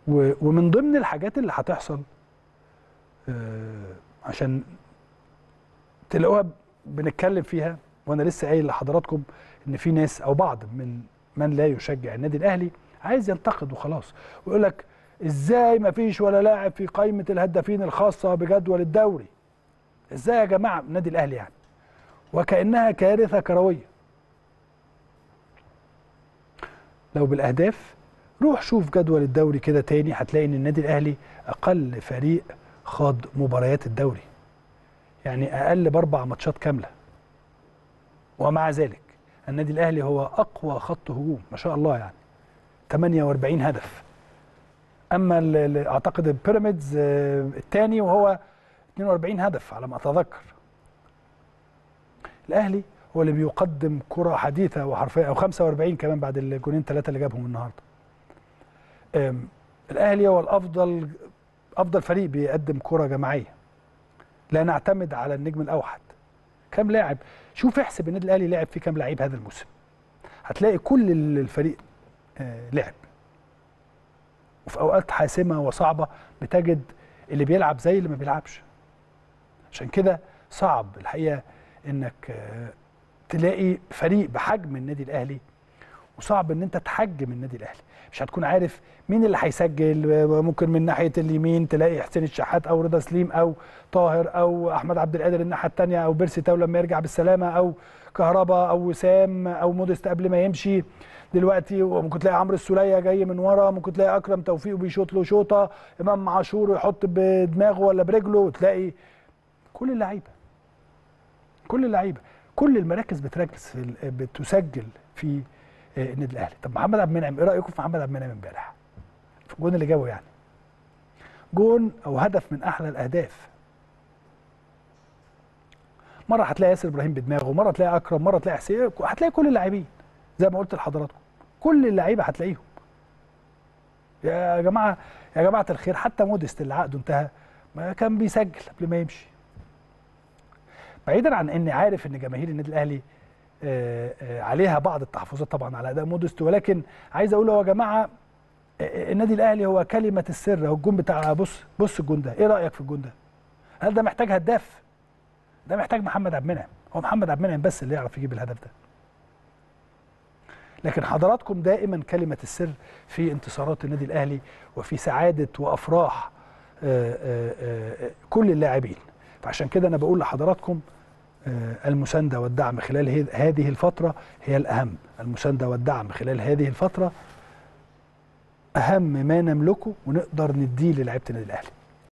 و- ومن ضمن الحاجات اللي هتحصل آه، عشان تلاقوها بنتكلم فيها وانا لسه قايل لحضراتكم ان في ناس او بعض من من لا يشجع النادي الاهلي عايز ينتقد وخلاص ويقول لك ازاي ما فيش ولا لاعب في قائمه الهدافين الخاصه بجدول الدوري ازاي يا جماعه النادي الاهلي يعني وكانها كارثه كرويه لو بالاهداف روح شوف جدول الدوري كده تاني هتلاقي ان النادي الاهلي اقل فريق خاض مباريات الدوري يعني اقل باربع ماتشات كامله ومع ذلك النادي الاهلي هو اقوى خط هجوم ما شاء الله يعني 48 هدف اما ال- ال- اعتقد البيراميدز الثاني وهو 42 هدف على ما اتذكر الاهلي هو اللي بيقدم كره حديثه وحرفيه او 45 كمان بعد الجونين ثلاثه اللي جابهم النهارده أم، الاهلي هو الافضل افضل فريق بيقدم كره جماعيه لا نعتمد على النجم الاوحد كم لاعب شوف احسب النادي الاهلي لعب فيه كام لعيب هذا الموسم هتلاقي كل الفريق آه، لعب وفي اوقات حاسمه وصعبه بتجد اللي بيلعب زي اللي ما بيلعبش عشان كده صعب الحقيقه انك آه، تلاقي فريق بحجم النادي الاهلي وصعب ان انت تحجم النادي الاهلي مش هتكون عارف مين اللي هيسجل آه، ممكن من ناحيه اليمين تلاقي حسين الشحات او رضا سليم او طاهر او احمد عبد القادر الناحيه الثانيه او بيرسي تاو لما يرجع بالسلامه او كهربا او وسام او موديست قبل ما يمشي دلوقتي وممكن تلاقي عمرو السوليه جاي من ورا ممكن تلاقي اكرم توفيق بيشوط له شوطه امام عاشور يحط بدماغه ولا برجله وتلاقي كل اللعيبه كل اللعيبه كل المراكز بتركز في ال- بتسجل في آه، النادي الاهلي طب محمد عبد المنعم ايه رايكم في محمد عبد المنعم امبارح في الجون اللي جابه يعني جون او هدف من احلى الاهداف مره هتلاقي ياسر ابراهيم بدماغه مره تلاقي اكرم مره تلاقي حسين هتلاقي كل اللاعبين زي ما قلت لحضراتكم كل اللعيبه هتلاقيهم يا جماعه يا جماعه الخير حتى موديست اللي عقده انتهى ما كان بيسجل قبل ما يمشي بعيدا عن اني عارف ان جماهير النادي الاهلي آه، آه، عليها بعض التحفظات طبعا على اداء موديست ولكن عايز اقول هو يا جماعه آه، النادي الاهلي هو كلمه السر هو الجون بتاع بص بص الجون ده ايه رايك في الجون ده هل ده محتاج هداف ده محتاج محمد عبد المنعم هو محمد عبد المنعم بس اللي يعرف يجيب الهدف ده لكن حضراتكم دائما كلمة السر في انتصارات النادي الأهلي وفي سعادة وأفراح آه، آه، آه، كل اللاعبين فعشان كده أنا بقول لحضراتكم آه، المساندة والدعم خلال هذ- هذه الفترة هي الأهم المساندة والدعم خلال هذه الفترة أهم ما نملكه ونقدر نديه للاعيبة النادي الأهلي